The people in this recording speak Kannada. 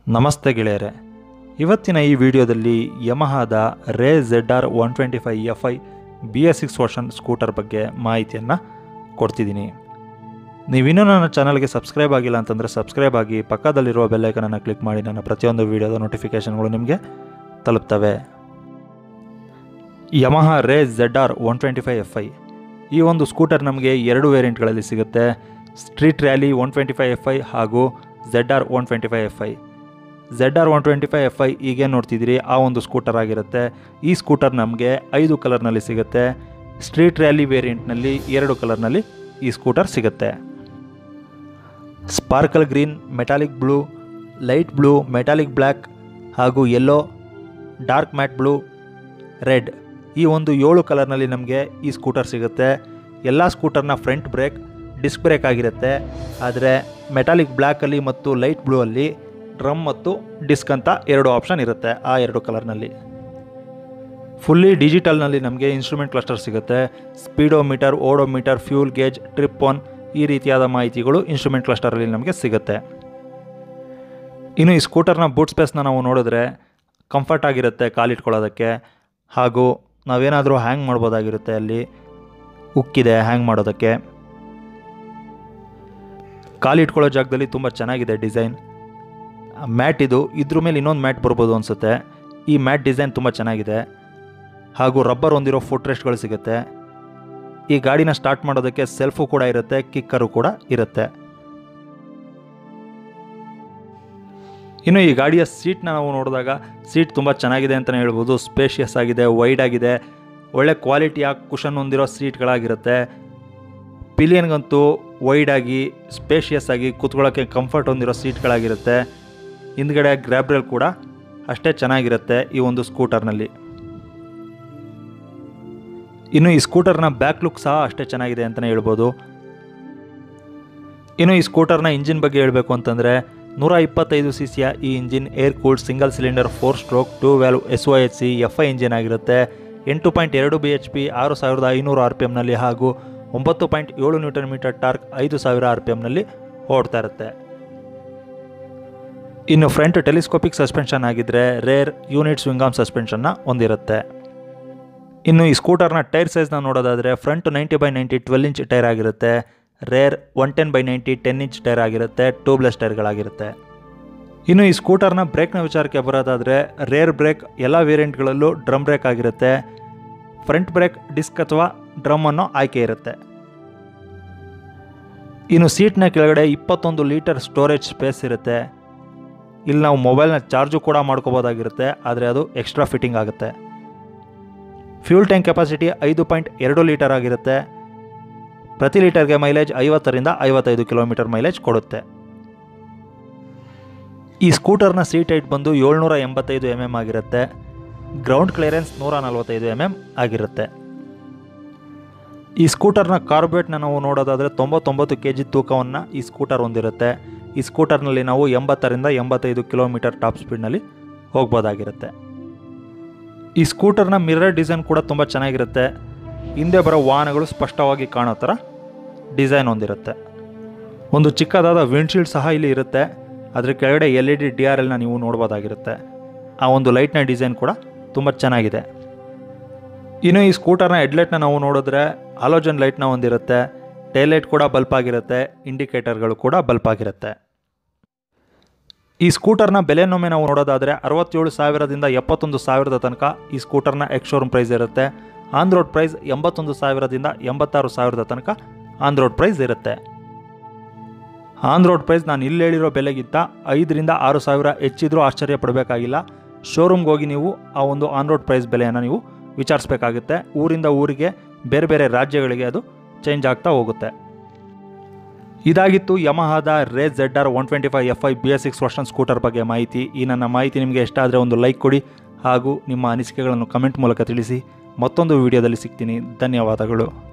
ನಮಸ್ತೆ ಗೆಳೆಯರೆ ಇವತ್ತಿನ ಈ ವಿಡಿಯೋದಲ್ಲಿ ಯಮಹಾದ Ray Z R one twenty five F I B S six version scooter ಬಗ್ಗೆ ಮಾಹಿತಿಯನ್ನು ಕೊಡ್ತಿದ್ದೀನಿ ನೀವಿನ್ನೂ ನನ್ನ ಚಾನಲ್ಗೆ ಸಬ್ಸ್ಕ್ರೈಬ್ ಆಗಿಲ್ಲ ಅಂತಂದರೆ ಸಬ್ಸ್ಕ್ರೈಬ್ ಆಗಿ ಪಕ್ಕದಲ್ಲಿರುವ ಬೆಲ್ಲೈಕನನ್ನು ಕ್ಲಿಕ್ ಮಾಡಿ ನನ್ನ ಪ್ರತಿಯೊಂದು ವಿಡಿಯೋದ ನೋಟಿಫಿಕೇಷನ್ಗಳು ನಿಮಗೆ ತಲುಪ್ತವೆ Yamaha Ray Z R one twenty five F I ಈ ಒಂದು ಸ್ಕೂಟರ್ ನಮಗೆ ಎರಡು ವೇರಿಯಂಟ್ಗಳಲ್ಲಿ ಸಿಗುತ್ತೆ street rally one twenty five F I ಹಾಗೂ Z R one twenty five F I Z R one twenty five F I ಈಗೇನು ನೋಡ್ತಿದ್ದೀರಿ ಆ ಒಂದು ಸ್ಕೂಟರ್ ಆಗಿರುತ್ತೆ ಈ ಸ್ಕೂಟರ್ ನಮಗೆ ಐದು ಕಲರ್ನಲ್ಲಿ ಸಿಗುತ್ತೆ ಸ್ಟ್ರೀಟ್ ರ್ಯಾಲಿ ವೇರಿಯಂಟ್ನಲ್ಲಿ ಎರಡು ಕಲರ್ನಲ್ಲಿ ಈ ಸ್ಕೂಟರ್ ಸಿಗುತ್ತೆ sparkle green metallic blue light blue metallic black ಹಾಗೂ yellow dark matte blue red ಈ ಒಂದು ಏಳು ಕಲರ್ನಲ್ಲಿ ನಮಗೆ ಈ ಸ್ಕೂಟರ್ ಸಿಗುತ್ತೆ ಎಲ್ಲ ಸ್ಕೂಟರ್ನ ಫ್ರಂಟ್ ಬ್ರೇಕ್ ಡಿಸ್ಕ್ ಬ್ರೇಕ್ ಆಗಿರುತ್ತೆ ಆದರೆ ಮೆಟಾಲಿಕ್ ಬ್ಲ್ಯಾಕಲ್ಲಿ ಮತ್ತು ಲೈಟ್ ಬ್ಲೂ ಅಲ್ಲಿ ಡ್ರಮ್ ಮತ್ತು ಡಿಸ್ಕ್ ಅಂತ ಎರಡು ಆಪ್ಷನ್ ಇರುತ್ತೆ ಆ ಎರಡು ಕಲರ್ನಲ್ಲಿ ಫುಲ್ಲಿ ಡಿಜಿಟಲ್ನಲ್ಲಿ ನಮಗೆ ಇನ್ಸ್ಟ್ರೂಮೆಂಟ್ ಕ್ಲಸ್ಟರ್ ಸಿಗುತ್ತೆ speedometer odometer fuel gauge trip on ಈ ರೀತಿಯಾದ ಮಾಹಿತಿಗಳು ಇನ್ಸ್ಟ್ರೂಮೆಂಟ್ ಕ್ಲಸ್ಟರಲ್ಲಿ ನಮಗೆ ಸಿಗುತ್ತೆ ಇನ್ನು ಈ ಸ್ಕೂಟರ್ನ ಬೂಟ್ ಸ್ಪೇಸ್ನ ನಾವು ನೋಡಿದ್ರೆ ಕಂಫರ್ಟ್ ಆಗಿರುತ್ತೆ ಕಾಲಿಟ್ಕೊಳ್ಳೋದಕ್ಕೆ ಹಾಗೂ ನಾವೇನಾದರೂ ಹ್ಯಾಂಗ್ ಮಾಡ್ಬೋದಾಗಿರುತ್ತೆ ಅಲ್ಲಿ ಉಕ್ಕಿದೆ ಹ್ಯಾಂಗ್ ಮಾಡೋದಕ್ಕೆ ಕಾಲಿಟ್ಕೊಳ್ಳೋ ಜಾಗದಲ್ಲಿ ತುಂಬ ಚೆನ್ನಾಗಿದೆ ಡಿಸೈನ್ ಮ್ಯಾಟ್ ಇದು ಇದ್ರ ಮೇಲೆ ಇನ್ನೊಂದು ಮ್ಯಾಟ್ ಬರ್ಬೋದು ಅನಿಸುತ್ತೆ ಈ ಮ್ಯಾಟ್ ಡಿಸೈನ್ ತುಂಬ ಚೆನ್ನಾಗಿದೆ ಹಾಗೂ ರಬ್ಬರ್ ಹೊಂದಿರೋ ಫುಟ್ ರೆಸ್ಟ್ಗಳು ಸಿಗುತ್ತೆ ಈ ಗಾಡಿನ ಸ್ಟಾರ್ಟ್ ಮಾಡೋದಕ್ಕೆ ಸೆಲ್ಫು ಕೂಡ ಇರುತ್ತೆ ಕಿಕ್ಕರು ಕೂಡ ಇರುತ್ತೆ ಇನ್ನು ಈ ಗಾಡಿಯ ಸೀಟ್ನ ನಾವು ನೋಡಿದಾಗ ಸೀಟ್ ತುಂಬ ಚೆನ್ನಾಗಿದೆ ಅಂತಲೇ ಹೇಳ್ಬೋದು ಸ್ಪೇಷಿಯಸ್ ಆಗಿದೆ ವೈಡ್ ಆಗಿದೆ ಒಳ್ಳೆ ಕ್ವಾಲಿಟಿಯ ಕುಷನ್ ಹೊಂದಿರೋ ಸೀಟ್ಗಳಾಗಿರುತ್ತೆ ಪಿಲಿಯನ್ಗಂತೂ ವೈಡ್ ಆಗಿ ಸ್ಪೇಷಿಯಸ್ ಆಗಿ ಕೂತ್ಕೊಳ್ಳೋಕ್ಕೆ ಕಂಫರ್ಟ್ ಹೊಂದಿರೋ ಸೀಟ್ಗಳಾಗಿರುತ್ತೆ ಹಿಂದ್ಗಡೆ ಗ್ರ್ಯಾಬ್ರೆಲ್ ಕೂಡ ಅಷ್ಟೇ ಚೆನ್ನಾಗಿರುತ್ತೆ ಈ ಒಂದು ಸ್ಕೂಟರ್ನಲ್ಲಿ ಇನ್ನು ಈ ಸ್ಕೂಟರ್ನ ಬ್ಯಾಕ್ ಲುಕ್ ಸಹ ಅಷ್ಟೇ ಚೆನ್ನಾಗಿದೆ ಅಂತಲೇ ಹೇಳ್ಬೋದು ಇನ್ನು ಈ ಸ್ಕೂಟರ್ನ ಇಂಜಿನ್ ಬಗ್ಗೆ ಹೇಳಬೇಕು ಅಂತಂದರೆ ನೂರ ಇಪ್ಪತ್ತೈದು ಸಿ ಸಿಯ ಈ engine air cooled single cylinder four stroke two valve S O H C F I engine ಆಗಿರುತ್ತೆ ಎಂಟು ಪಾಯಿಂಟ್ ಎರಡು ಬಿ ಎಚ್ ಪಿ ಆರು ಸಾವಿರದ ಐನೂರು ಆರ್ ಪಿ ಎಮ್ನಲ್ಲಿ ಹಾಗೂ ಒಂಬತ್ತು ಪಾಯಿಂಟ್ ಏಳು ನ್ಯೂಟನ್ ಮೀಟರ್ ಟಾರ್ಕ್ ಐದು ಸಾವಿರ ಆರ್ ಪಿ ಎಮ್ನಲ್ಲಿ ಓಡ್ತಾ ಇರುತ್ತೆ ಇನ್ನು ಫ್ರಂಟ್ ಟೆಲಿಸ್ಕೋಪಿಕ್ ಸಸ್ಪೆನ್ಷನ್ ಆಗಿದ್ದರೆ ರೇರ್ ಯೂನಿಟ್ ಸ್ವಿಂಗಾಮ್ ಸಸ್ಪೆನ್ಷನ್ನ ಹೊಂದಿರುತ್ತೆ ಇನ್ನು ಈ ಸ್ಕೂಟರ್ನ ಟೈರ್ ಸೈಜ್ನ ನೋಡೋದಾದರೆ front ninety by ninety twelve inch tyre ಆಗಿರುತ್ತೆ rear one ten by ninety ten inch tyre ಆಗಿರುತ್ತೆ ಟ್ಯೂಬ್ಲೆಸ್ ಟೈರ್ಗಳಾಗಿರುತ್ತೆ ಇನ್ನು ಈ ಸ್ಕೂಟರ್ನ ಬ್ರೇಕ್ನ ವಿಚಾರಕ್ಕೆ ಬರೋದಾದರೆ ರೇರ್ ಬ್ರೇಕ್ ಎಲ್ಲ ವೇರಿಯಂಟ್ಗಳಲ್ಲೂ ಡ್ರಮ್ ಬ್ರೇಕ್ ಆಗಿರುತ್ತೆ ಫ್ರಂಟ್ ಬ್ರೇಕ್ ಡಿಸ್ಕ್ ಅಥವಾ ಡ್ರಮ್ ಅನ್ನೋ ಆಯ್ಕೆ ಇರುತ್ತೆ ಇನ್ನು ಸೀಟ್ನ ಕೆಳಗಡೆ ಇಪ್ಪತ್ತೊಂದು ಲೀಟರ್ ಸ್ಟೋರೇಜ್ ಸ್ಪೇಸ್ ಇರುತ್ತೆ ಇಲ್ಲಿ ನಾವು ಮೊಬೈಲ್ನ ಚಾರ್ಜು ಕೂಡ ಮಾಡ್ಕೋಬೋದಾಗಿರುತ್ತೆ ಆದರೆ ಅದು ಎಕ್ಸ್ಟ್ರಾ ಫಿಟ್ಟಿಂಗ್ ಆಗುತ್ತೆ ಫ್ಯೂಲ್ ಟ್ಯಾಂಕ್ ಕೆಪಾಸಿಟಿ ಐದು ಪಾಯಿಂಟ್ ಎರಡು ಲೀಟರ್ ಆಗಿರುತ್ತೆ ಪ್ರತಿ ಲೀಟರ್ಗೆ ಮೈಲೇಜ್ ಐವತ್ತರಿಂದ ಐವತ್ತೈದು ಕಿಲೋಮೀಟರ್ ಮೈಲೇಜ್ ಕೊಡುತ್ತೆ ಈ ಸ್ಕೂಟರ್ನ ಸೀಟ್ ಹೈಟ್ ಬಂದು ಏಳ್ನೂರ ಎಂಬತ್ತೈದು ಎಮ್ ಎಮ್ ಆಗಿರುತ್ತೆ ಗ್ರೌಂಡ್ ಕ್ಲಿಯರೆನ್ಸ್ ನೂರ ನಲವತ್ತೈದು ಎಮ್ ಎಮ್ ಆಗಿರುತ್ತೆ ಈ ಸ್ಕೂಟರ್ನ ಕಾರ್ಬೇಟ್ನ ನಾವು ನೋಡೋದಾದರೆ ತೊಂಬತ್ತೊಂಬತ್ತು ಕೆ ಜಿ ತೂಕವನ್ನು ಈ ಸ್ಕೂಟರ್ ಹೊಂದಿರುತ್ತೆ ಈ ಸ್ಕೂಟರ್ನಲ್ಲಿ ನಾವು ಎಂಬತ್ತರಿಂದ ಎಂಬತ್ತೈದು ಕಿಲೋಮೀಟರ್ ಟಾಪ್ ಸ್ಪೀಡ್ನಲ್ಲಿ ಹೋಗ್ಬೋದಾಗಿರುತ್ತೆ ಈ ಸ್ಕೂಟರ್ನ ಮಿರರ್ ಡಿಸೈನ್ ಕೂಡ ತುಂಬ ಚೆನ್ನಾಗಿರುತ್ತೆ ಹಿಂದೆ ಬರೋ ವಾಹನಗಳು ಸ್ಪಷ್ಟವಾಗಿ ಕಾಣೋ ಥರ ಡಿಸೈನ್ ಹೊಂದಿರುತ್ತೆ ಒಂದು ಚಿಕ್ಕದಾದ ವಿಂಡ್ಶೀಲ್ಡ್ ಸಹ ಇಲ್ಲಿ ಇರುತ್ತೆ ಅದ್ರ ಕೆಳಗಡೆ L E D D R ಎಲ್ನ ನೀವು ನೋಡ್ಬೋದಾಗಿರುತ್ತೆ ಆ ಒಂದು ಲೈಟ್ನ ಡಿಸೈನ್ ಕೂಡ ತುಂಬ ಚೆನ್ನಾಗಿದೆ ಇನ್ನು ಈ ಸ್ಕೂಟರ್ನ ಹೆಡ್ಲೈಟ್ನ ನಾವು ನೋಡಿದ್ರೆ ಆಲೋಜನ್ ಲೈಟ್ನ ಹೊಂದಿರುತ್ತೆ ಟೈಲೈಟ್ ಕೂಡ ಬಲ್ಪ್ ಆಗಿರುತ್ತೆ ಇಂಡಿಕೇಟರ್ಗಳು ಕೂಡ ಬಲ್ಪ್ ಆಗಿರುತ್ತೆ ಈ ಸ್ಕೂಟರ್ನ ಬೆಲೆನೊಮ್ಮೆ ನಾವು ನೋಡೋದಾದರೆ ಅರವತ್ತೇಳು ಸಾವಿರದಿಂದ ಎಪ್ಪತ್ತೊಂದು ಸಾವಿರದ ತನಕ ಈ ಸ್ಕೂಟರ್ನ ಎಕ್ಸ್ ಶೋರೂಮ್ ಪ್ರೈಸ್ ಇರುತ್ತೆ ಆನ್ ರೋಡ್ ಪ್ರೈಸ್ ಎಂಬತ್ತೊಂದು ಸಾವಿರದಿಂದ ಎಂಬತ್ತಾರು ಸಾವಿರದ ತನಕ ಆನ್ ರೋಡ್ ಪ್ರೈಸ್ ಇರುತ್ತೆ ಆನ್ ರೋಡ್ ಪ್ರೈಸ್ ನಾನು ಇಲ್ಲಿ ಹೇಳಿರೋ ಬೆಲೆಗಿಂತ ಐದರಿಂದ ಆರು ಸಾವಿರ ಹೆಚ್ಚಿದ್ರೂ ಆಶ್ಚರ್ಯ ಪಡಬೇಕಾಗಿಲ್ಲ ಶೋರೂಮ್ಗೆ ಹೋಗಿ ನೀವು ಆ ಒಂದು ಆನ್ ರೋಡ್ ಪ್ರೈಸ್ ಬೆಲೆಯನ್ನು ನೀವು ವಿಚಾರಿಸಬೇಕಾಗುತ್ತೆ ಊರಿಂದ ಊರಿಗೆ ಬೇರೆ ಬೇರೆ ರಾಜ್ಯಗಳಿಗೆ ಅದು ಚೇಂಜ್ ಆಗ್ತಾ ಹೋಗುತ್ತೆ ಇದಾಗಿತ್ತು ಯಮಹಾದ Ray Z R one twenty five F I B S six version scooter ಬಗ್ಗೆ ಮಾಹಿತಿ ಈ ನನ್ನ ಮಾಹಿತಿ ನಿಮಗೆ ಇಷ್ಟ ಆದರೆ ಒಂದು ಲೈಕ್ ಕೊಡಿ ಹಾಗೂ ನಿಮ್ಮ ಅನಿಸಿಕೆಗಳನ್ನು ಕಮೆಂಟ್ ಮೂಲಕ ತಿಳಿಸಿ ಮತ್ತೊಂದು ವಿಡಿಯೋದಲ್ಲಿ ಸಿಗ್ತೀನಿ ಧನ್ಯವಾದಗಳು